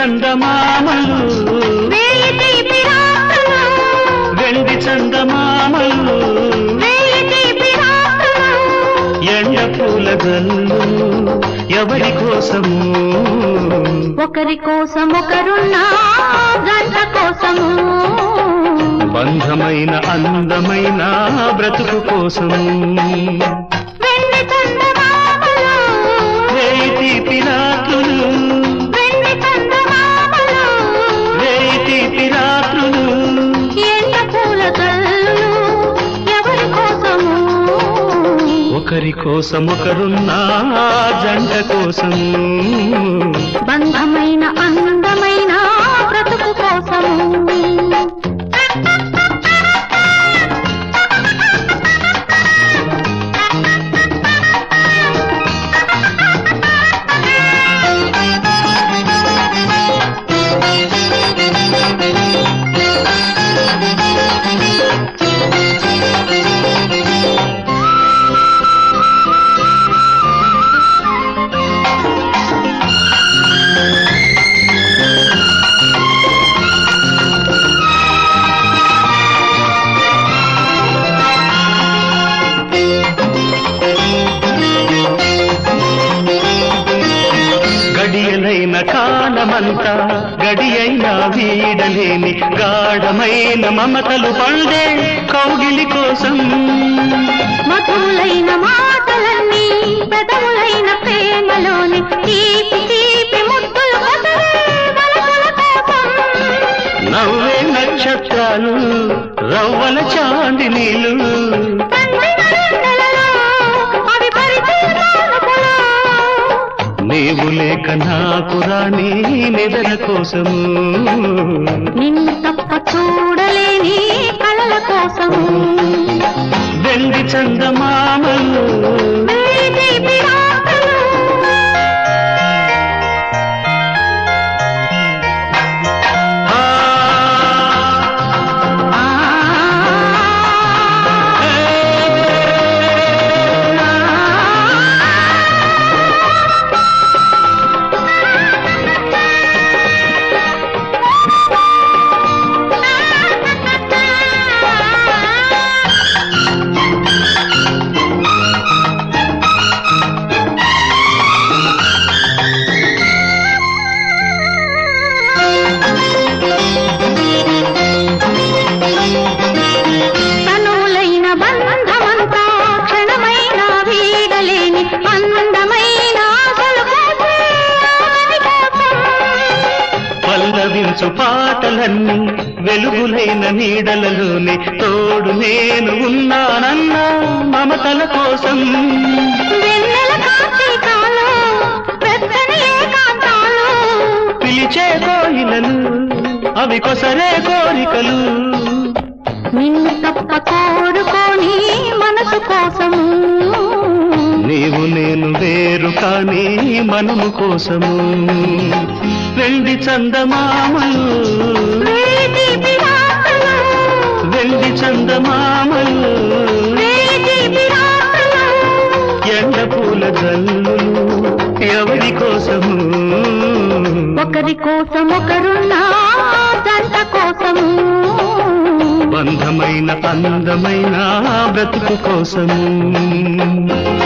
చందమామలు వేయి తీపి రాత్రులు వెండి చందమామలు వేయి తీపి రాత్రులు ఎండ పూల గల్లు ఎవరి కోసము ఒకరి కోసం ఒకరున్నా గంట కోసము బంధమైన అందమైన బ్రతుకు కోసము వెండి చందమామలు వేయి తీపి రాత్రులు వెండి చందమామలు వేయి తీపి రాత్రులు ఎండ పూల కల్లులు ఎవరి కోసము ఒకరి కోసం ఒకరున్నా జంట కోసము బంధమైన అందమైన బ్రతుకు కోసము గడియలైన కాలమంతా గడియైన వీడలేని గాఢమైన మమతలు పండే కౌగిలి కోసం మధులైన మాటలన్నీ పెదవులైన ప్రేమలోని తీపి తీపి ముద్దులు కొసరే వలపుల కోసం నవ్వే నక్షత్రాలు రవ్వల చాందినీలు పండిన వెన్నెలలో అవి పరిచయ కానుకలు. నీవు లేక నాకు రాని నిదర కోసము నిన్ను తప్ప చూడలేని కళల కోసము వెండి చందమామలు వేయి తీపి రాత్రులు ఆ, ఆ తనువులైన బంధమంతా క్షణమైన వీడలేని అందమైన ఆశలు కోసే ఆమెని కోసం. పల్లవించు పాటలన్నీ వెలుగులైన నీడలలోని తోడు నేను ఉన్నానన్న మమతల కోసం వెన్నెల కార్తీకాలు, వెచ్చని ఏకాంతాలు, పిలిచే కోయిలలు అవి కొసరే కోరికలు నిన్ను తప్ప కోరుకోని మనసు కోసము నీవు నేను వేరు కానీ మనము కోసము వెండి చందమామలు వేయి తీపి రాత్రులు, వెండి చందమామలు వేయి తీపి రాత్రులు, ఎండ పూల జల్లులు ఎవరి కోసము ఒకరి కోసం ఒకరున్నా జంట కోసము బంధమైన అందమైన బ్రతుకు కోసము